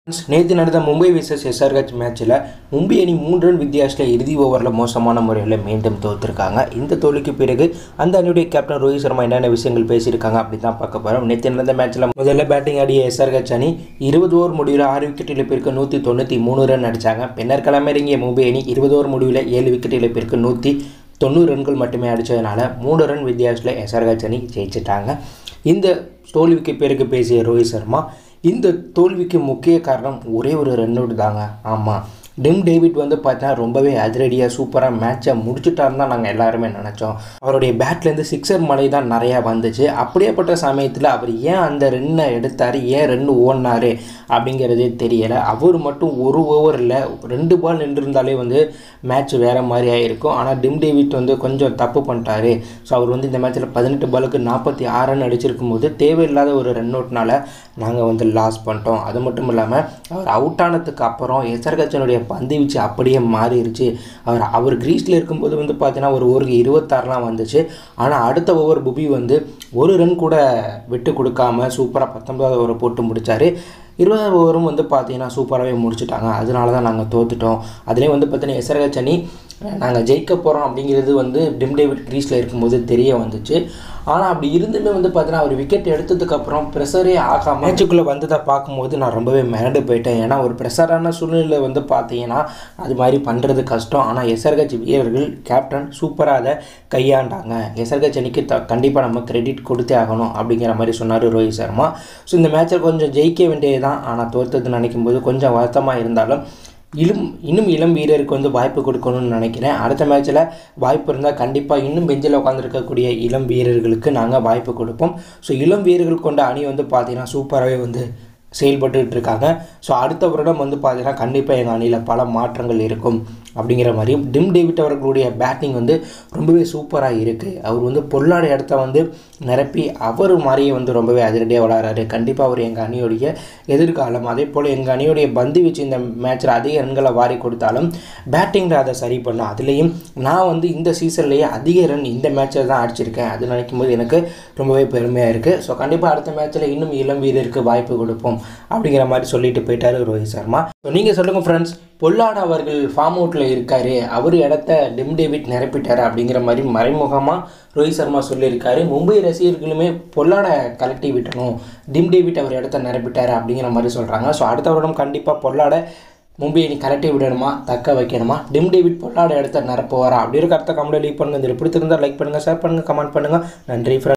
நேற்று நடந்த Mumbai versus SRH மேட்ச்சில் மும்பை அணி மூன்று ரன் வித்தியாசத்தில் இறுதி ஓவரில் மோசமான முறையில் மீண்டும் தோற்றுருக்காங்க இந்த தோல்விக்கு பிறகு அந்த அணியுடைய கேப்டன் ரோஹித் சர்மா என்னென்ன விஷயங்கள் பேசியிருக்காங்க அப்படி தான் பார்க்க போகிறோம் நேற்று நடந்த மேட்ச்சில் முதல்ல பேட்டிங் ஆடிய எஸ்ஆர்ஹெச் அணி இருபது ஓவர் முடிவில் ஆறு விக்கெட் இழப்பிற்கு நூற்றி தொண்ணூற்றி மூணு ரன் அடித்தாங்க பின்னர் களமிறங்கிய மும்பை அணி இருபது ஓவர் முடிவில் ஏழு விக்கெட் இழப்பிற்கு நூற்றி தொண்ணூறு ரன்கள் மட்டுமே அடித்ததுனால மூணு ரன் வித்தியாசத்தில் எஸ்ஆர்ஹெச் அணி ஜெயிச்சிட்டாங்க இந்த தோல்விக்கு பிறகு பேசிய ரோஹித் சர்மா இந்த தோல்விக்கு முக்கிய காரணம் ஒரே ஒரு ரன் அவுட் தாங்க ஆமாம் டிம் டேவிட் வந்து பார்த்தா ரொம்பவே அதிரடியாக சூப்பராக மேட்சை முடிச்சுட்டாருன்னு தான் நாங்கள் எல்லாருமே நினச்சோம் அவருடைய பேட்லேருந்து சிக்ஸர் மழை தான் நிறையா வந்துச்சு அப்படியேப்பட்ட சமயத்தில் அவர் ஏன் அந்த ரன்னை எடுத்தார் ஏன் ரன் ஓடினார் அப்படிங்கிறதே தெரியலை அவர் மட்டும் ஒரு ஓவரில் ரெண்டு பால் நின்றுருந்தாலே வந்து மேட்ச் வேறு மாதிரி ஆகிருக்கும் ஆனால் டிம் டேவிட் வந்து கொஞ்சம் தப்பு பண்ணிட்டாரு ஸோ அவர் வந்து இந்த மேட்ச்சில் பதினெட்டு பாலுக்கு நாற்பத்தி ஆறு ரன் அடிச்சிருக்கும் போது தேவையில்லாத ஒரு ரன் அவுட்னால நாங்கள் வந்து லாஸ் பண்ணிட்டோம் அது மட்டும் இல்லாமல் அவர் அவுட் ஆனதுக்கு அப்புறம் எசர்கச்சனுடைய பந்து வீச்சு அப்படியே மாறிடுச்சு அவர் அவர் கிரீஸில் இருக்கும்போது வந்து பார்த்தீங்கன்னா ஒரு ஓவருக்கு இருபத்தாறுலாம் வந்துச்சு ஆனால் அடுத்த ஓவர் புபி வந்து ஒரு ரன் கூட விட்டு கொடுக்காம சூப்பராக பத்தொன்பதாவது ஓவரை போட்டு முடித்தார் இருபதாவது ஓவரும் வந்து பார்த்தீங்கன்னா சூப்பராகவே முடிச்சுட்டாங்க அதனால தான் நாங்கள் தோத்துட்டோம் அதுலேயும் வந்து பார்த்தீங்கன்னா எஸ்ஆர்ஹெச் அணி நாங்கள் ஜெயிக்க போகிறோம் அப்படிங்கிறது வந்து டிம் டேவிட் க்ரீஸில் இருக்கும்போது தெரிய வந்துச்சு ஆனால் அப்படி இருந்துமே வந்து பார்த்தீங்கன்னா அவர் விக்கெட் எடுத்ததுக்கப்புறம் ப்ரெஷரே ஆகாமல் மேட்சுக்குள்ளே வந்ததை பார்க்கும்போது நான் ரொம்பவே மிரண்டு போயிட்டேன் ஏன்னா ஒரு ப்ரெஷரான சூழ்நிலை வந்து பார்த்தீங்கன்னா அது மாதிரி பண்ணுறது கஷ்டம் ஆனால் எஸ்ஆர்ஹெச் வீரர்கள் கேப்டன் சூப்பராக அதை கையாண்டாங்க எஸ்ஆர்ஹெச் அணிக்கு த கண்டிப்பாக நம்ம கிரெடிட் கொடுத்தே ஆகணும் அப்படிங்கிற மாதிரி சொன்னார் ரோஹித் சர்மா ஸோ இந்த மேட்சை கொஞ்சம் ஜெயிக்க வேண்டியது தான் ஆனால் தோற்றது நினைக்கும் போது கொஞ்சம் வருத்தமாக இருந்தாலும் இளம் இன்னும் இளம் வீரருக்கு வந்து வாய்ப்பு கொடுக்கணும்னு நினைக்கிறேன் அடுத்த மேட்ச்சில் வாய்ப்பு இருந்தால் கண்டிப்பாக இன்னும் பெஞ்சில் உட்காந்துருக்கக்கூடிய இளம் வீரர்களுக்கு நாங்கள் வாய்ப்பு கொடுப்போம் ஸோ இளம் வீரர்கள் கொண்ட அணி வந்து பார்த்திங்கன்னா சூப்பராகவே வந்து செயல்பட்டுக்கிட்டு இருக்காங்க ஸோ அடுத்த வருடம் வந்து பார்த்தீங்கன்னா கண்டிப்பாக எங்கள் அணியில் பல மாற்றங்கள் இருக்கும் அப்படிங்கிற மாதிரியும் டிம் டேவிட் அவர்களுடைய பேட்டிங் வந்து ரொம்பவே சூப்பராக இருக்குது அவர் வந்து பொல்லாட இடத்த வந்து நிரப்பி அவர் மாதிரியே வந்து ரொம்பவே அதிரடியாக விளாட்றாரு கண்டிப்பாக அவர் எங்கள் அணியுடைய எதிர்காலம் அதே போல் எங்கள் அணியுடைய பந்து வச்சு இந்த மேட்ச்சில் அதிக ரன்களை வாரி கொடுத்தாலும் பேட்டிங்கில் அதை சரி பண்ணும் அதுலேயும் நான் வந்து இந்த சீசன்லேயே அதிக ரன் இந்த மேட்ச்சில் தான் அடிச்சிருக்கேன் அது நினைக்கும் போது எனக்கு ரொம்பவே பெருமையாக இருக்குது ஸோ கண்டிப்பாக அடுத்த மேட்ச்சில் இன்னும் இளம் வீரருக்கு வாய்ப்பு கொடுப்போம் அப்படிங்கிற மாதிரி சொல்லிட்டு போயிட்டாரு ரோஹித் சர்மா ஸோ நீங்கள் சொல்லுங்கள் ஃப்ரெண்ட்ஸ் பொல்லாட் அவர்கள் ஃபார்ம் அவுட்டில் இருக்கார் அவர் இடத்த டிம் டேவிட் நிரப்பிட்டார் அப்படிங்கிற மாதிரி மறைமுகமாக ரோஹித் சர்மா சொல்லியிருக்காரு மும்பை ரசிகர்களுமே பொல்லாட கலட்டி விட்டணும் டிம் டேவிட் அவர் இடத்த நிரப்பிட்டார் அப்படிங்கிற மாதிரி சொல்கிறாங்க ஸோ அடுத்த வருடம் கண்டிப்பாக பொல்லாட மும்பை அணி கலட்டி விடணுமா தக்க வைக்கணுமா டிம் டேவிட் பொல்லாட இடத்த நிரப்புவாரா அப்படி இருக்க அர்த்த கமெண்ட் லீவ் பண்ணுங்கள் இதில் பிடிச்சிருந்தால் லைக் பண்ணுங்கள் ஷேர் பண்ணுங்கள் கமெண்ட் பண்ணுங்கள் நன்றி ஃப்ரெண்ட்